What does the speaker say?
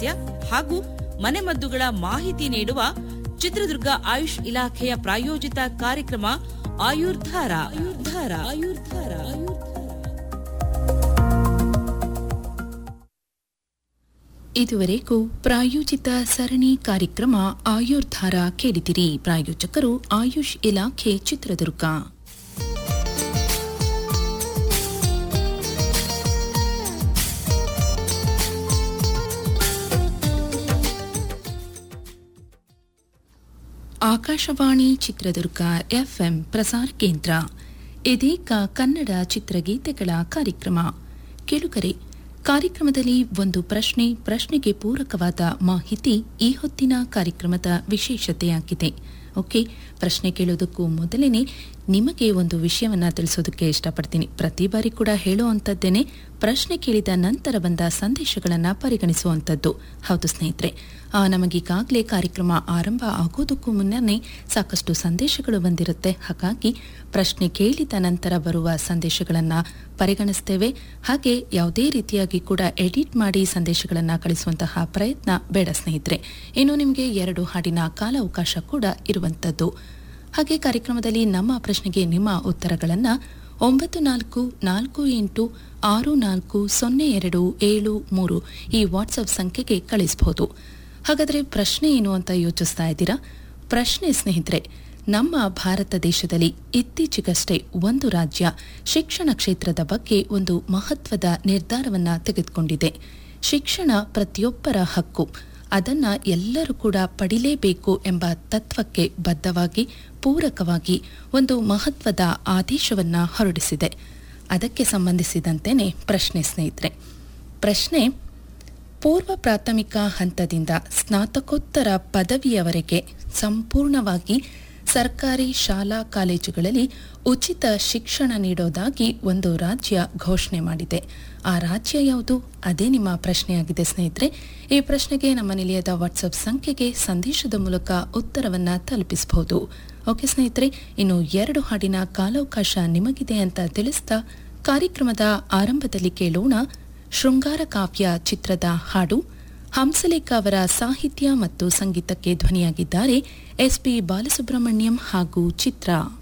ರಹಸ್ಯ ಹಾಗೂ ಮನೆಮದ್ದುಗಳ ಮಾಹಿತಿ ನೀಡುವ ಚಿತ್ರದುರ್ಗ ಆಯುಷ್ ಇಲಾಖೆಯ ಪ್ರಾಯೋಜಿತ ಕಾರ್ಯಕ್ರಮ ಆಯುರ್ಧಾರ ಆಯುರ್ಧಾರ ಆಯುರ್ಧಾರ ಇದುವರೆಗೂ ಪ್ರಾಯೋಜಿತ ಸರಣಿ ಕಾರ್ಯಕ್ರಮ ಆಯುರ್ಧಾರ ಕೇಳಿದಿರಿ ಪ್ರಾಯೋಜಕರು ಆಯುಷ್ ಇಲಾಖೆ ಚಿತ್ರದುರ್ಗ ಆಕಾಶವಾಣಿ ಚಿತ್ರದುರ್ಗ ಎಫ್ಎಂ ಪ್ರಸಾರ ಕೇಂದ್ರ ಇದೀಗ ಕನ್ನಡ ಚಿತ್ರಗೀತೆಗಳ ಕಾರ್ಯಕ್ರಮ ಕೇಳುಗರೆ ಕಾರ್ಯಕ್ರಮದಲ್ಲಿ ಒಂದು ಪ್ರಶ್ನೆ ಪ್ರಶ್ನೆಗೆ ಪೂರಕವಾದ ಮಾಹಿತಿ ಈ ಹೊತ್ತಿನ ಕಾರ್ಯಕ್ರಮದ ವಿಶೇಷತೆಯಾಗಿದೆ ಓಕೆ ಪ್ರಶ್ನೆ ಕೇಳೋದಕ್ಕೂ ಮೊದಲೇನೆ ನಿಮಗೆ ಒಂದು ವಿಷಯವನ್ನ ತಿಳಿಸೋದಕ್ಕೆ ಇಷ್ಟಪಡ್ತೀನಿ ಪ್ರತಿ ಬಾರಿ ಕೂಡ ಹೇಳುವಂಥದ್ದೇನೆ ಪ್ರಶ್ನೆ ಕೇಳಿದ ನಂತರ ಬಂದ ಸಂದೇಶಗಳನ್ನ ಪರಿಗಣಿಸುವಂಥದ್ದು ಹೌದು ಸ್ನೇಹಿತರೆ ಆ, ನಮಗೀಗಾಗಲೇ ಕಾರ್ಯಕ್ರಮ ಆರಂಭ ಆಗೋದಕ್ಕೂ ಮುನ್ನನೇ ಸಾಕಷ್ಟು ಸಂದೇಶಗಳು ಬಂದಿರುತ್ತೆ ಹಾಗಾಗಿ ಪ್ರಶ್ನೆ ಕೇಳಿದ ನಂತರ ಬರುವ ಸಂದೇಶಗಳನ್ನು ಪರಿಗಣಿಸ್ತೇವೆ ಹಾಗೆ ಯಾವುದೇ ರೀತಿಯಾಗಿ ಕೂಡ ಎಡಿಟ್ ಮಾಡಿ ಸಂದೇಶಗಳನ್ನು ಕಳಿಸುವಂತಹ ಪ್ರಯತ್ನ ಬೇಡ ಸ್ನೇಹಿತರೆ ಇನ್ನು ನಿಮಗೆ ಎರಡು ಹಾಡಿನ ಕಾಲಾವಕಾಶ ಕೂಡ ಇರುವಂಥದ್ದು ಹಾಗೆ ಕಾರ್ಯಕ್ರಮದಲ್ಲಿ ನಮ್ಮ ಪ್ರಶ್ನೆಗೆ ನಿಮ್ಮ ಉತ್ತರಗಳನ್ನು ಒಂಬತ್ತು ನಾಲ್ಕು ನಾಲ್ಕು ಎಂಟು ಆರು ನಾಲ್ಕು ಸೊನ್ನೆ ಎರಡು ಏಳು ಮೂರು ಈ ವಾಟ್ಸಪ್ ಸಂಖ್ಯೆಗೆ ಕಳಿಸಬಹುದು ಹಾಗಾದರೆ ಪ್ರಶ್ನೆ ಏನು ಅಂತ ಯೋಚಿಸ್ತಾ ಇದ್ದೀರಾ ಪ್ರಶ್ನೆ ಸ್ನೇಹಿತರೆ ನಮ್ಮ ಭಾರತ ದೇಶದಲ್ಲಿ ಇತ್ತೀಚೆಗಷ್ಟೇ ಒಂದು ರಾಜ್ಯ ಶಿಕ್ಷಣ ಕ್ಷೇತ್ರದ ಬಗ್ಗೆ ಒಂದು ಮಹತ್ವದ ನಿರ್ಧಾರವನ್ನ ತೆಗೆದುಕೊಂಡಿದೆ ಶಿಕ್ಷಣ ಪ್ರತಿಯೊಬ್ಬರ ಹಕ್ಕು ಅದನ್ನ ಎಲ್ಲರೂ ಕೂಡ ಪಡಿಲೇಬೇಕು ಎಂಬ ತತ್ವಕ್ಕೆ ಬದ್ಧವಾಗಿ ಪೂರಕವಾಗಿ ಒಂದು ಮಹತ್ವದ ಆದೇಶವನ್ನ ಹೊರಡಿಸಿದೆ ಅದಕ್ಕೆ ಸಂಬಂಧಿಸಿದಂತೆಯೇ ಪ್ರಶ್ನೆ ಸ್ನೇಹಿತರೆ ಪ್ರಶ್ನೆ ಪೂರ್ವ ಪ್ರಾಥಮಿಕ ಹಂತದಿಂದ ಸ್ನಾತಕೋತ್ತರ ಪದವಿಯವರೆಗೆ ಸಂಪೂರ್ಣವಾಗಿ ಸರ್ಕಾರಿ ಶಾಲಾ ಕಾಲೇಜುಗಳಲ್ಲಿ ಉಚಿತ ಶಿಕ್ಷಣ ನೀಡೋದಾಗಿ ಒಂದು ರಾಜ್ಯ ಘೋಷಣೆ ಮಾಡಿದೆ ಆ ರಾಜ್ಯ ಯಾವುದು ಅದೇ ನಿಮ್ಮ ಪ್ರಶ್ನೆಯಾಗಿದೆ ಸ್ನೇಹಿತರೆ ಈ ಪ್ರಶ್ನೆಗೆ ನಮ್ಮ ನಿಲಯದ ವಾಟ್ಸಪ್ ಸಂಖ್ಯೆಗೆ ಸಂದೇಶದ ಮೂಲಕ ಉತ್ತರವನ್ನ ತಲುಪಿಸಬಹುದು ಓಕೆ ಸ್ನೇಹಿತರೆ ಇನ್ನು ಎರಡು ಹಾಡಿನ ಕಾಲಾವಕಾಶ ನಿಮಗಿದೆ ಅಂತ ತಿಳಿಸ್ತಾ ಕಾರ್ಯಕ್ರಮದ ಆರಂಭದಲ್ಲಿ ಕೇಳೋಣ ಶೃಂಗಾರ ಕಾವ್ಯ ಚಿತ್ರದ ಹಾಡು ಹಂಸಲೇಖ ಅವರ ಸಾಹಿತ್ಯ ಮತ್ತು ಸಂಗೀತಕ್ಕೆ ಧ್ವನಿಯಾಗಿದ್ದಾರೆ ಎಸ್ಪಿ ಬಾಲಸುಬ್ರಹ್ಮಣ್ಯಂ ಹಾಗೂ ಚಿತ್ರ